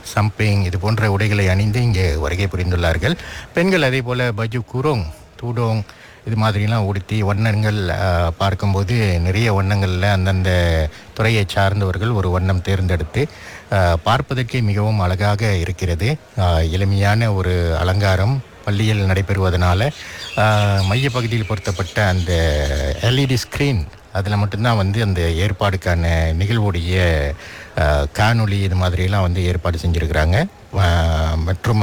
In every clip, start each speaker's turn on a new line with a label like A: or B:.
A: சம்பிங் இது போன்ற உடைகளை அணிந்து இங்கே வருகை புரிந்துள்ளார்கள் பெண்கள் அதே போல் பஜு குரோங் தூடோங் இது மாதிரிலாம் உடுத்தி வண்ணங்கள் அஹ், பார்க்கும்போது நிறைய வண்ணங்களில் அந்தந்த துறையை சார்ந்தவர்கள் ஒரு வண்ணம் தேர்ந்தெடுத்து அஹ், பார்ப்பதற்கே மிகவும் அழகாக இருக்கிறது அஹ், எளிமையான ஒரு அலங்காரம் பள்ளியில் நடைபெறுவதனால அஹ், மையப்பகுதியில் பொருத்தப்பட்ட அந்த எல்இடி ஸ்க்ரீன் அதில் மட்டும்தான் வந்து அந்த ஏற்பாடுக்கான நிகழ்வுடைய அஹ், காணொளி இது மாதிரியெல்லாம் வந்து ஏற்பாடு செஞ்சுருக்கிறாங்க அஹ், மற்றும்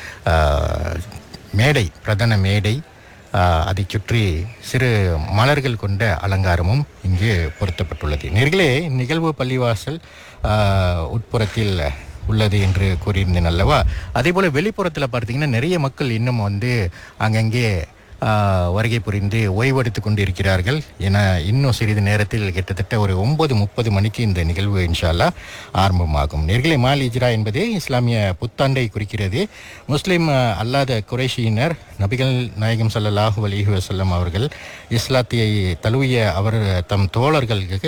A: அஹ், மேடை பிரதான மேடை ஆஹ், அதைச் சுற்றி சிறு மலர்கள் கொண்ட அலங்காரமும் இங்கு பொருத்தப்பட்டுள்ளது நேர்களே நிகழ்வு பள்ளிவாசல் ஆஹ், உட்புறத்தில் உள்ளது என்று கூறியிருந்தேன் அல்லவா அதே போல் வெளிப்புறத்தில் பார்த்தீங்கன்னா நிறைய மக்கள் இன்னும் வந்து அங்கங்கே ஆஹ், வருகை புரிந்து ஓய்வெடுத்து கொண்டு இருக்கிறார்கள் என இன்னும் சிறிது நேரத்தில் கிட்டத்தட்ட ஒரு ஒன்பது முப்பது மணிக்கு இந்த நிகழ்வு இன்ஷால்லா ஆரம்பமாகும் நேர்களை மால் இஜ்ரா என்பது இஸ்லாமிய புத்தாண்டை குறிக்கிறது முஸ்லிம் அஹ், அல்லாத குறைஷியினர் நபிகள் நாயகம் ஸல்லல்லாஹு அலைஹி வஸல்லம் அவர்கள் இஸ்லாத்தியை தழுவிய அவர் தம் தோழர்களுக்கு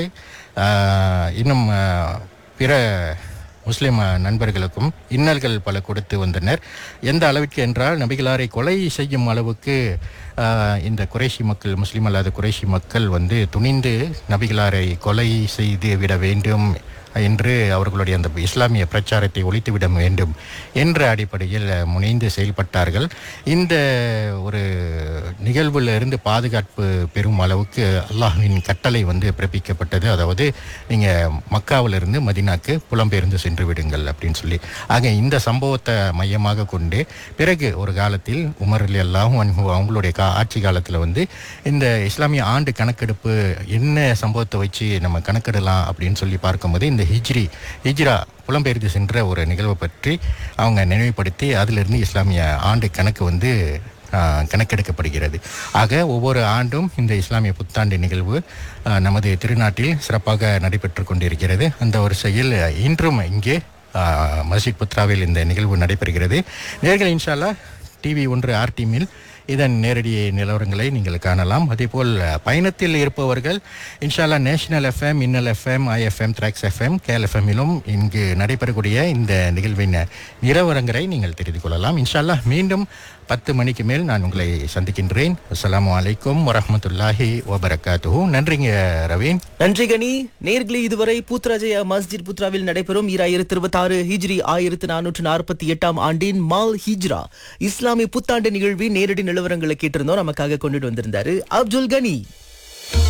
A: ஆஹ், இன்னும் ஆஹ், பிற முஸ்லிம் அஹ், நண்பர்களுக்கும் இன்னல்கள் பல கொடுத்து வந்தனர் எந்த அளவிற்கு என்றால் நபிகளாரை கொலை செய்யும் அளவுக்கு ஆஹ், இந்த குறைஷி மக்கள் முஸ்லிம் அல்லாத குறைஷி மக்கள் வந்து துணிந்து நபிகளாரை கொலை செய்து விட வேண்டும் என்று அவர்களுடைய அந்த இஸ்லாமிய பிரச்சாரத்தை ஒழித்துவிட வேண்டும் என்ற அடிப்படையில் அஹ், முனைந்து செயல்பட்டார்கள் இந்த ஒரு நிகழ்வுல இருந்து பாதுகாப்பு பெறும் அளவுக்கு அல்லாஹ்வின் கட்டளை வந்து பிறப்பிக்கப்பட்டது அதாவது நீங்கள் மக்காவிலிருந்து மதினாக்கு புலம்பெயர்ந்து சென்று விடுங்கள் அப்படின்னு சொல்லி ஆக இந்த சம்பவத்தை மையமாக கொண்டு பிறகு ஒரு காலத்தில் உமர் அலி அல்லாஹும் அன்ஹு அவங்களுடைய கா ஆட்சி காலத்தில் வந்து இந்த இஸ்லாமிய ஆண்டு கணக்கெடுப்பு என்ன சம்பவத்தை வச்சு நம்ம கணக்கிடலாம் அப்படின்னு சொல்லி பார்க்கும்போது இந்த ஹிஜ்ரி ஹிஜ்ரா புலம்பெயர்ந்து சென்ற ஒரு நிகழ்வை பற்றி அவங்க நினைவுபடுத்தி அதிலிருந்து இஸ்லாமிய ஆண்டு கணக்கு வந்து ஆஹ், கணக்கெடுக்கப்படுகிறது ஆக ஒவ்வொரு ஆண்டும் இந்த இஸ்லாமிய புத்தாண்டு நிகழ்வு ஆஹ், நமது திருநாட்டில் சிறப்பாக நடைபெற்று கொண்டிருக்கிறது அந்த வரிசையில் இன்றும் இங்கே ஆஹ், மஸ்ஜித் புத்ராவில் இந்த நிகழ்வு நடைபெறுகிறது நேர்கள் இன்ஷால்லா டிவி ஒன்று ஆர்டிமில் இதன் நேரடி நிலவரங்களை நீங்கள் காணலாம் அதேபோல் பயணத்தில் இருப்பவர்கள் இன்ஷால்லா நேஷனல் எஃப்எம் இன்னல் எஃப்எம் ஐஎஃப்எம் த்ராக்ஸ் எஃப்எம் கேஎல் எஃப்எம்மிலும் இங்கு நடைபெறக்கூடிய இந்த நிகழ்வின் நிலவரங்களை நீங்கள் தெரிந்து கொள்ளலாம் இன்ஷால்லா மீண்டும் பத்து மணிக்கு மேல் நான் உங்களை சந்திக்கின்றேன் அஸ்ஸலாமு அலைக்கும் வரஹ்மத்துல்லாஹி வபரகாத்துஹு நன்றிங்க ரவீன்
B: நன்றி கனி நேர்களே இதுவரை பூத்ராஜயா மஸ்ஜித் புத்ராவில் நடைபெறும் ஈராயிரத்தி இருபத்தி ஆறு ஹிஜ்ரி ஆயிரத்து நானூற்று நாற்பத்தி எட்டாம் ஆண்டின் மால் ஹிஜ்ரா இஸ்லாமிய புத்தாண்டு நிகழ்வின் நேரடி நிலவரங்களை கேட்டிருந்தோம் நமக்காக கொண்டுட்டு வந்திருந்தாரு அப்துல் கனி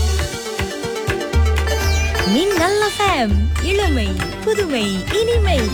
C: மின்னல் எஃப்எம் இளமை புதுமை இனிமை